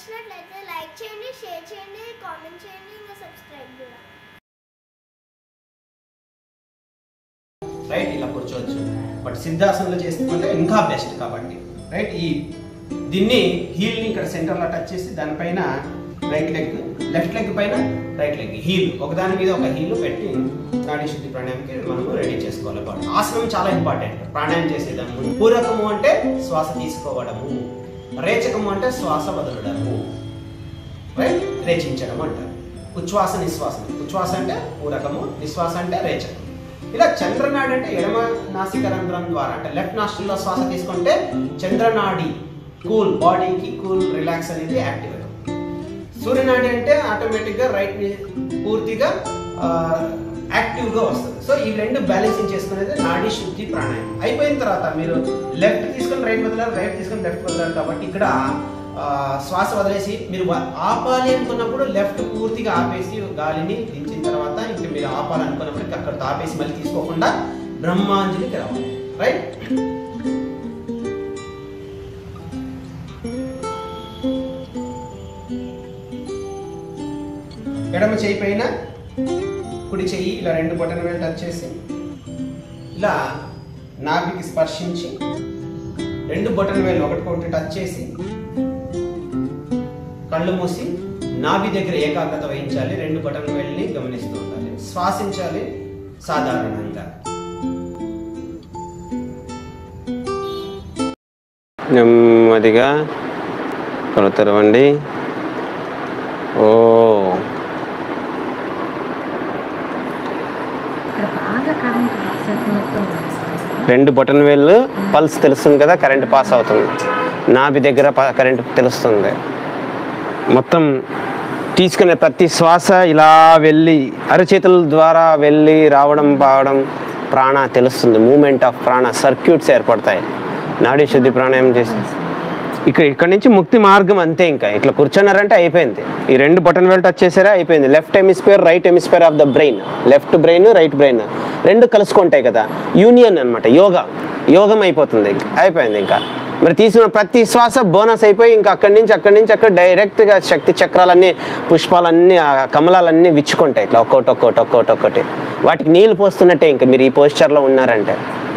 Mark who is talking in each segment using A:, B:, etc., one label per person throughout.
A: నచ్చినట్లయితే లైక్ చేయండి షేర్ చేయండి కామెంట్ చేయండి ఇంకా సబ్స్క్రైబ్ కూడా
B: రైట్ ఇలా కూర్చోవచ్చు బట్ సిద్ధాసనంలో చేసుకుంటే ఇంకా బెస్ట్ కాబట్టి రైట్ ఈ దీన్ని హీల్ని ఇక్కడ సెంటర్లో టచ్ చేసి దానిపైన రైట్ లెగ్ లెఫ్ట్ లెగ్ పైన రైట్ లెగ్ హీల్ ఒకదాని మీద ఒక హీల్ పెట్టి నాడీ శుద్ధి ప్రాణాయామకి మనము రెడీ చేసుకోవాలి బట్ ఆసనం చాలా ఇంపార్టెంట్ ప్రాణాయామం చేసేదాము పూరకము అంటే శ్వాస తీసుకోవడము రేచకము అంటే శ్వాస వదలడము రైట్ రేచించడం అంటారు ఉచ్ఛ్వాస నిశ్వాసం ఉచ్ఛ్వాస అంటే పూరకము నిశ్వాస అంటే రేచకం ఇలా చంద్రనాడి అంటే ఎడమ నాసిక రంధ్రం ద్వారా అంటే లెఫ్ట్ నాస్ట్రిల్లో శ్వాస తీసుకుంటే చంద్రనాడి కూల్ బాడీకి కూల్ రిలాక్స్ అనేది యాక్టివ్ అవుతుంది సూర్యనాడి అంటే ఆటోమేటిక్గా రైట్ పూర్తిగా యాక్టివ్గా వస్తుంది సో ఈ రెండు బ్యాలెన్సింగ్ చేసుకునేది నాడీ శుద్ధి ప్రాణాయామం అయిపోయిన తర్వాత మీరు లెఫ్ట్ తీసుకొని రైట్ వదలారు రైట్ తీసుకొని లెఫ్ట్ వదలారు కాబట్టి ఇక్కడ ఆ, శ్వాస వదిలేసి మీరు వ- ఆపాలి అనుకున్నప్పుడు లెఫ్ట్ పూర్తిగా ఆపేసి గాలిని దించిన తర్వాత ఇంక మీరు ఆపాలి అనుకున్నప్పుడు అక్కడ ఆపేసి మళ్ళీ తీసుకోకుండా బ్రహ్మాంజలికి రావాలి రైట్ ఎడమ చేయి పైన కుడి చెయ్యి ఇలా రెండు బటన్ వేలు టచ్ చేసి ఇలా నాభికి స్పర్శించి రెండు బటన్ వేలు ఒకటికొకటి టచ్ చేసి కళ్ళు మూసి నాభి దగ్గర ఏకాగ్రత వహించాలి రెండు బటన్ వేళ్ళని గమనిస్తూ ఉండాలి శ్వాసించాలి సాధారణంగా
C: నెమ్మదిగా కళ్ళు తెరవండి ఓ
D: ఇక్కడ బాగా కరెంట్ వచ్చేసినట్టు
C: రెండు బటన్ వేళ్ళు పల్స్ తెలుస్తుంది కదా కరెంట్ పాస్ అవుతుంది నాభి దగ్గర ప- కరెంట్ తెలుస్తుంది మొత్తం తీసుకునే ప్రతి శ్వాస ఇలా వెళ్ళి అరచేతుల ద్వారా వెళ్ళి రావడం పావడం ప్రాణ తెలుస్తుంది మూమెంట్ ఆఫ్ ప్రాణ సర్క్యూట్స్ ఏర్పడతాయి నాడీ శుద్ధి ప్రాణాయామం చేసి ఇక్కడ ఇక్కడ నుంచి ముక్తి మార్గం అంతే ఇంకా ఇట్లా కూర్చున్నారంటే అయిపోయింది ఈ రెండు బటన్ వేలు టచ్ చేసారా అయిపోయింది left hemisphere right hemisphere of the brain left brain right brain రెండు కలుసుకుంటాయి కదా యూనియన్ అన్నమాట యోగా యోగం అయిపోతుంది ఇంకా అయిపోయింది ఇంకా మరి తీసుకున్న ప్రతి శ్వాస బోనస్ అయిపోయి ఇంకా అక్కడి నుంచి అక్కడి నుంచి అక్కడ డైరెక్ట్గా శక్తి చక్రాలన్నీ పుష్పాలన్నీ ఆ కమలాలన్నీ విచ్చుకుంటాయి ఇట్లా ఒక్కోటి ఒక్కోటి ఒక్కోటి ఒక్కోటి వాటికి నీళ్ళు పోస్తున్నట్టే ఇంకా మీరు ఈ పోస్చర్లో ఉన్నారంటే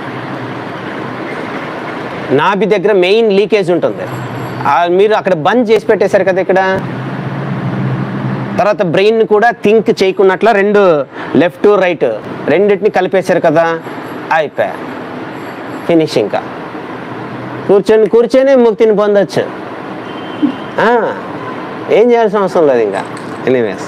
C: నాభి దగ్గర మెయిన్ లీకేజ్ ఉంటుంది ఆ మీరు అక్కడ బంద్ చేసి పెట్టేశారు కదా ఇక్కడ తర్వాత బ్రెయిన్ కూడా థింక్ చేయకున్నట్ల రెండు లెఫ్ట్ రైట్ రెండింటిని కలిపేశారు కదా అయిపోయా ఫినిష్ ఇంకా కూర్చొని కూర్చొని ముక్తిని పొందొచ్చు ఆ, ఏం చేయాల్సిన అవసరం లేదు ఇంకా ఎనీవేస్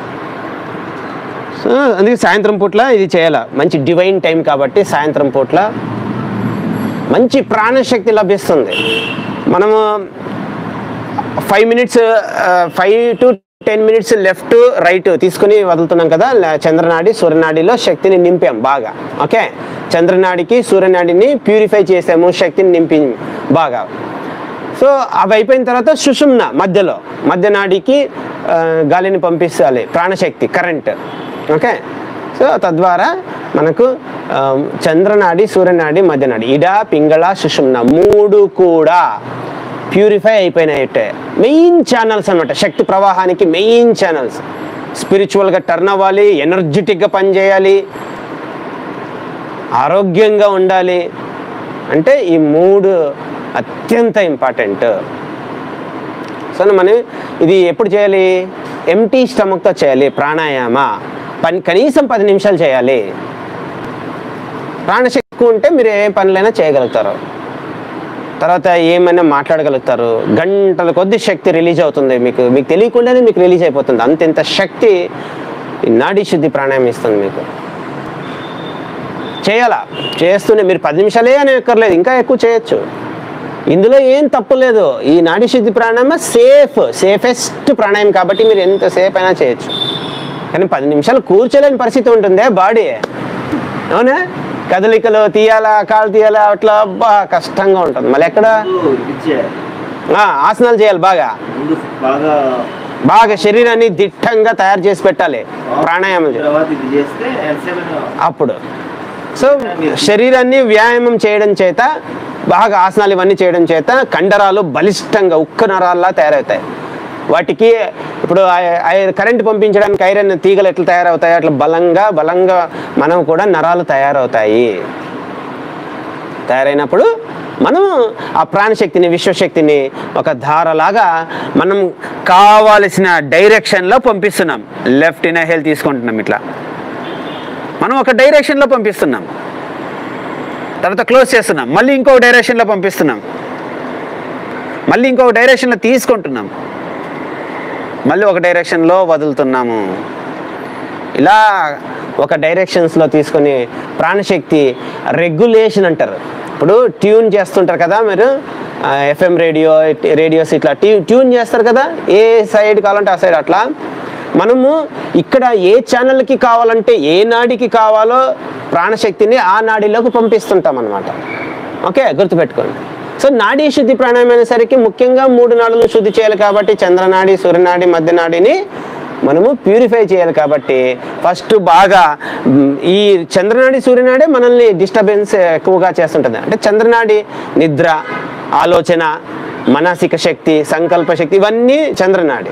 C: సో అందుకే సాయంత్రం పూట్ల ఇది చేయాల మంచి డివైన్ టైం కాబట్టి సాయంత్రం పూట్ల మంచి ప్రాణశక్తి లభిస్తుంది మనము five minutes five to ten minutes left right తీసుకుని వదులుతున్నాం కదా ల- చంద్రనాడి సూర్యనాడిలో శక్తిని నింపాం బాగా ఓకే చంద్రనాడికి సూర్యనాడిని ప్యూరిఫై చేసాము శక్తిని నింపి బాగా సో అవి అయిపోయిన తర్వాత సుషుమ్న మధ్యలో మధ్య నాడికి ఆ, గాలిని పంపించాలి ప్రాణశక్తి కరెంట్ ఓకే సో తద్వారా మనకు ఆ, చంద్రనాడి సూర్యనాడి మధ్యనాడి ఇడ పింగళ సుషుమ్న మూడు కూడా ప్యూరిఫై అయిపోయినాయటే మెయిన్ ఛానల్స్ అన్నమాట శక్తి ప్రవాహానికి మెయిన్ ఛానల్స్ స్పిరిచువల్గా టర్న్ అవ్వాలి ఎనర్జెటిక్గా పనిచేయాలి ఆరోగ్యంగా ఉండాలి అంటే ఈ మూడు అత్యంత ఇంపార్టెంట్ సో మనం ఇది ఎప్పుడు చేయాలి ఎంటీ స్టమక్తో చేయాలి ప్రాణాయామ పని కనీసం పది నిమిషాలు చేయాలి ప్రాణశక్తి ఎక్కువ ఉంటే మీరు ఏ పనులైనా చేయగలుగుతారు తర్వాత ఏమైనా మాట్లాడగలుగుతారు గంటల కొద్ది శక్తి రిలీజ్ అవుతుంది మీకు మీకు తెలియకుండానే మీకు రిలీజ్ అయిపోతుంది అంతెంత శక్తి ఈ నాడీ శుద్ధి ప్రాణాయామం ఇస్తుంది మీకు చేయాలా చేస్తూనే మీరు పది నిమిషాలే అని ఎక్కర్లేదు ఇంకా ఎక్కువ చేయొచ్చు ఇందులో ఏం తప్పు లేదు ఈ నాడీ శుద్ధి ప్రాణాయామ సేఫ్ సేఫెస్ట్ ప్రాణాయామం కాబట్టి మీరు ఎంత సేఫ్ అయినా చేయొచ్చు కానీ పది నిమిషాలు కూర్చోలేని పరిస్థితి ఉంటుంది బాడీ అవునా కదలికలు తీయాలా కాలు తీయాలా అట్లా అబ్బా కష్టంగా ఉంటుంది మళ్ళీ ఎక్కడ ఆ, ఆసనాలు చేయాలి బాగా
E: ముందు బాగా
C: బాగా శరీరాన్ని దిట్టంగా తయారు చేసి పెట్టాలి ప్రాణాయామం చేయాలి
E: తర్వాత ఇది చేస్తే ఎంతసేపు
C: అప్పుడు సో శరీరాన్ని వ్యాయామం చేయడం చేత బాగా ఆసనాలు ఇవన్నీ చేయడం చేత కండరాలు బలిష్టంగా ఉక్క నరాల్లా తయారవుతాయి వాటికి ఇప్పుడు ఐ- ఐ- కరెంట్ పంపించడానికి ఐరన్ తీగలు ఎట్లా తయారవుతాయి అట్లా బలంగా బలంగా మనం కూడా నరాలు తయారవుతాయి తయారైనప్పుడు మనం ఆ ప్రాణశక్తిని విశ్వశక్తిని ఒక ధారలాగా మనం కావాల్సిన డైరెక్షన్లో పంపిస్తున్నాం లెఫ్ట్ ఇన్హేల్ తీసుకుంటున్నాం ఇట్లా మనం ఒక డైరెక్షన్లో పంపిస్తున్నాం తర్వాత క్లోజ్ చేస్తున్నాం మళ్ళీ ఇంకొక డైరెక్షన్లో పంపిస్తున్నాం మళ్ళీ ఇంకొక డైరెక్షన్లో తీసుకుంటున్నాం మళ్ళీ ఒక డైరెక్షన్లో వదులుతున్నాము ఇలా ఒక డైరెక్షన్స్లో తీసుకొని ప్రాణశక్తి రెగ్యులేషన్ అంటారు ఇప్పుడు ట్యూన్ చేస్తుంటారు కదా మీరు ఎఫ్ఎం రేడియో రేడియోస్ ఇట్లా ట్యూ ట్యూన్ చేస్తారు కదా ఏ సైడ్ కావాలంటే ఆ సైడ్ అట్లా మనము ఇక్కడ ఏ ఛానల్కి కావాలంటే ఏ నాడికి కావాలో ప్రాణశక్తిని ఆ నాడిలోకి పంపిస్తుంటాం అనమాట ఓకే గుర్తుపెట్టుకోండి సో నాడీ శుద్ధి ప్రాణాయామం అనేసరికి ముఖ్యంగా మూడు నాడులను శుద్ధి చేయాలి కాబట్టి చంద్రనాడి సూర్యనాడి మధ్యనాడిని మనము ప్యూరిఫై చేయాలి కాబట్టి ఫస్ట్ బాగా మ్, ఈ చంద్రనాడి సూర్యనాడే మనల్ని డిస్టర్బెన్స్ ఎక్కువగా చేస్తుంటుంది అంటే చంద్రనాడి నిద్ర ఆలోచన మానసిక శక్తి సంకల్ప శక్తి ఇవన్నీ చంద్రనాడి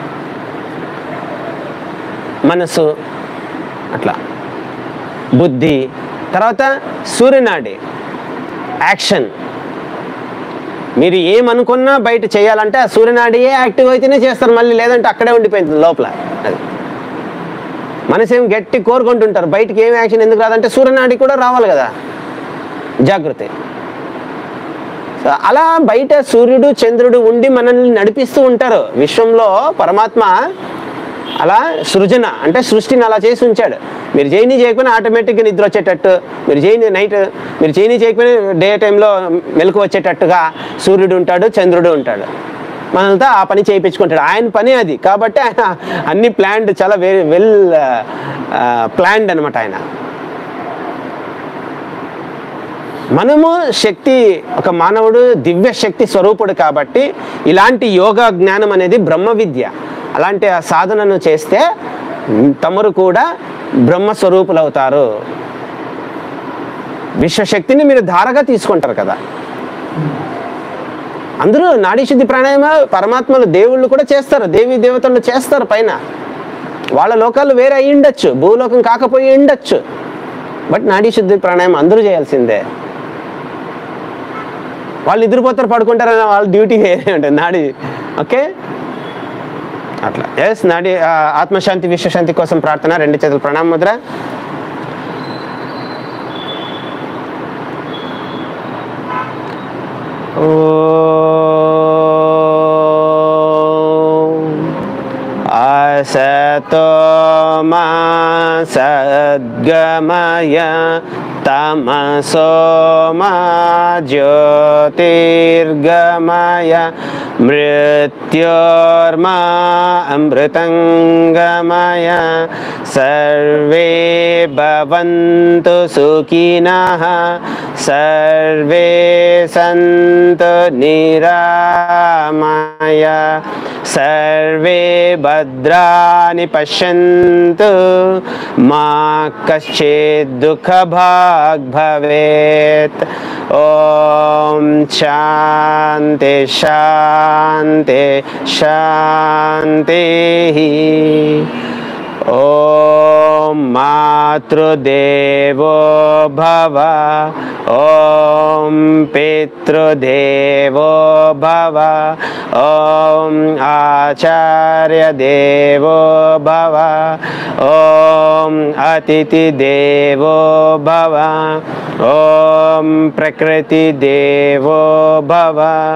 C: మనసు అట్లా బుద్ధి తర్వాత సూర్యనాడి యాక్షన్ మీరు ఏమనుకున్నా బయట చేయాలంటే ఆ సూర్యనాడియే యాక్టివ్ అయితేనే చేస్తారు మళ్ళీ లేదంటే అక్కడే ఉండిపోయింది లోపల అది మనసు ఏం గట్టి కోరుకుంటుంటారు బయటికి ఏం యాక్షన్ ఎందుకు రాదంటే సూర్యనాడి కూడా రావాలి కదా జాగృతి సో అలా బయట సూర్యుడు చంద్రుడు ఉండి మనల్ని నడిపిస్తూ ఉంటారు విశ్వంలో పరమాత్మ అలా సృజన అంటే సృష్టిని అలా చేసి ఉంచాడు మీరు చేయని చేయకపోయినా ఆటోమేటిక్గా నిద్ర వచ్చేటట్టు మీరు చేయని నైట్ మీరు చేయని చేయకపోయినా డే టైంలో మెలకు వచ్చేటట్టుగా సూర్యుడు ఉంటాడు చంద్రుడు ఉంటాడు మనల్తో ఆ పని చేయించుకుంటాడు ఆయన పని అది కాబట్టి ఆయన అన్ని ప్లాన్డ్ చాలా వెరీ వెల్ ప్లాన్డ్ అనమాట ఆయన మనము శక్తి ఒక మానవుడు దివ్య శక్తి స్వరూపుడు కాబట్టి ఇలాంటి యోగా జ్ఞానం అనేది బ్రహ్మ విద్య అలాంటి ఆ సాధనను చేస్తే తమరు కూడా బ్రహ్మ స్వరూపులు అవుతారు విశ్వశక్తిని మీరు ధారగా తీసుకుంటారు కదా అందరూ నాడీ శుద్ధి ప్రాణాయామ పరమాత్మలు దేవుళ్ళు కూడా చేస్తారు దేవి దేవతలు చేస్తారు పైన వాళ్ళ లోకాలు వేరే అయి ఉండొచ్చు భూలోకం కాకపోయి ఉండొచ్చు బట్ నాడీ శుద్ధి ప్రాణాయామం అందరూ చేయాల్సిందే వాళ్ళు నిద్రపోతారు పడుకుంటారని వాళ్ళ డ్యూటీ వేరే ఉంటుంది నాడి ఓకే అట్లా ఎస్ నాడి ఆ, ఆత్మశాంతి విశ్వశాంతి కోసం ప్రార్థన రెండు చేతులు ప్రణామ ముద్ర असतो मा सद्गमय तमसो मा ज्योतिर्गमय मृत्योर्मा अमृतङ्गमय सर्वे भवन्तु सुखिनः सर्वे सन्तु निरामय सर्वे भद्राणि पश्यन्तु मा कश्चित् दुःखभाग् भवेत् ॐ शान्ति शान्ति शान्तिः ॐ मातृदेवो भव ॐ पितृदेवो भव ॐ आचार्यदेवो भव ॐ अतिथिदेवो भव ॐ प्रकृतिदेवो भव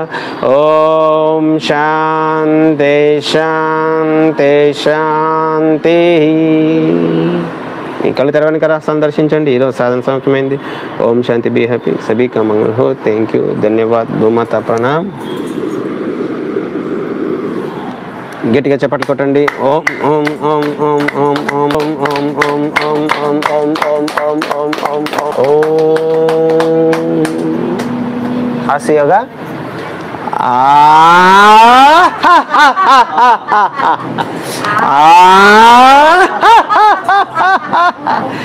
C: ॐ शान्ति शान्ति శాంతి ఈ కళ్ళు తెరవని కదా సందర్శించండి ఈరోజు సాధన సమయమైంది ఓం శాంతి బీ హ్యాపీ సభీ కా మంగళ హో థ్యాంక్ యూ ధన్యవాద్ భూమాత ప్రణామ్ గట్టిగా చెప్పట్లు కొట్టండి ఓం ఓం ఓం ఓం ఓం ఓం ఓం ఓం ఓం ఓం ఓం ఓం ఓం ఓం ఓం ఓం ఓం హాస్యగా ఆ